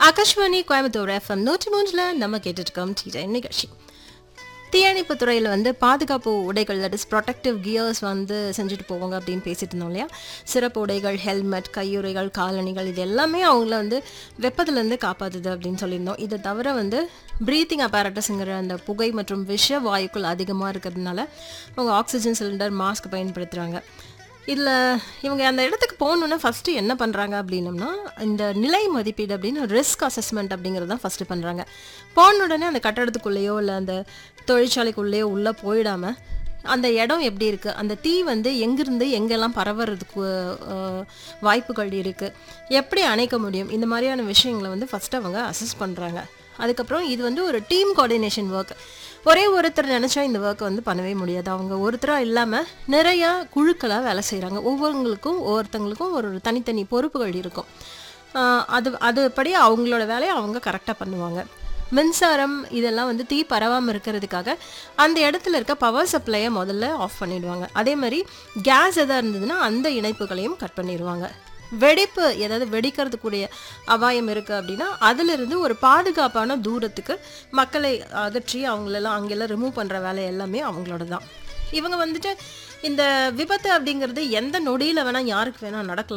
Akashvani Coimbatore FM நூற்றி மூன்றில் நம்ம கேட்டுட்டு இருக்கோம் டீ நிகழ்ச்சி தீயணைப்பு துறையில் வந்து பாதுகாப்பு உடைகள் தட் இஸ் ப்ரொடெக்டிவ் கியர்ஸ் வந்து செஞ்சுட்டு போவாங்க அப்படின்னு பேசிட்டு இருந்தோம் இல்லையா சிறப்பு உடைகள் ஹெல்மெட் கையுறைகள் காலணிகள் இது எல்லாமே அவங்கள வந்து வெப்பத்துலேருந்து காப்பாற்றுது அப்படின்னு சொல்லியிருந்தோம் இதை தவிர வந்து ப்ரீத்திங் அப்பாரட்டஸுங்கிற அந்த புகை மற்றும் விஷ வாயுக்கள் அதிகமாக இருக்கிறதுனால அவங்க ஆக்சிஜன் சிலிண்டர் மாஸ்க் பயன்படுத்துகிறாங்க இதில் இவங்க அந்த இடத்துக்கு போகணுன்னா ஃபஸ்ட்டு என்ன பண்ணுறாங்க அப்படின்னம்னா இந்த நிலை மதிப்பீடு அப்படின்னு ரிஸ்க் அசஸ்மெண்ட் அப்படிங்கிறது தான் ஃபஸ்ட்டு பண்ணுறாங்க போன உடனே அந்த கட்டடத்துக்குள்ளேயோ இல்லை அந்த தொழிற்சாலைக்குள்ளேயோ உள்ளே போயிடாமல் அந்த இடம் எப்படி இருக்குது அந்த தீ வந்து எங்கிருந்து எங்கெல்லாம் பரவறதுக்கு அஹ், வாய்ப்புகள் இருக்குது எப்படி அணைக்க முடியும் இந்த மாதிரியான விஷயங்களை வந்து ஃபஸ்ட்டு அவங்க அசஸ் பண்ணுறாங்க அதுக்கப்புறம் இது வந்து ஒரு டீம் கோஆர்டினேஷன் ஒர்க் ஒரே ஒருத்தர் நினச்சா இந்த ஒர்க்கை வந்து பண்ணவே முடியாது அவங்க ஒருத்தராக இல்லாமல் நிறைய குழுக்களாக வேலை செய்கிறாங்க ஒவ்வொருங்களுக்கும் ஒவ்வொருத்தங்களுக்கும் ஒரு ஒரு தனித்தனி பொறுப்புகள் இருக்கும் ஆஹ் அது அதுபடி அவங்களோட வேலையை அவங்க கரெக்டாக பண்ணுவாங்க மின்சாரம் இதெல்லாம் வந்து தீ பரவாமல் இருக்கிறதுக்காக அந்த இடத்துல இருக்க பவர் சப்ளையை முதல்ல ஆஃப் பண்ணிடுவாங்க அதே மாதிரி கேஸ் எதாவது இருந்ததுன்னா அந்த இணைப்புகளையும் கட் பண்ணிடுவாங்க வெடிப்பு ஏதாவது வெடிக்கிறதுக்குரிய அபாயம் இருக்குது அப்படின்னா அதிலிருந்து ஒரு பாதுகாப்பான தூரத்துக்கு மக்களை அகற்றி அவங்களெல்லாம் அங்கெல்லாம் ரிமூவ் பண்ணுற வேலை எல்லாமே அவங்களோட தான் இவங்க வந்துட்டு இந்த விபத்து அப்படிங்கிறது எந்த நொடியில் வேணால் யாருக்கு வேணால் நடக்கலாம்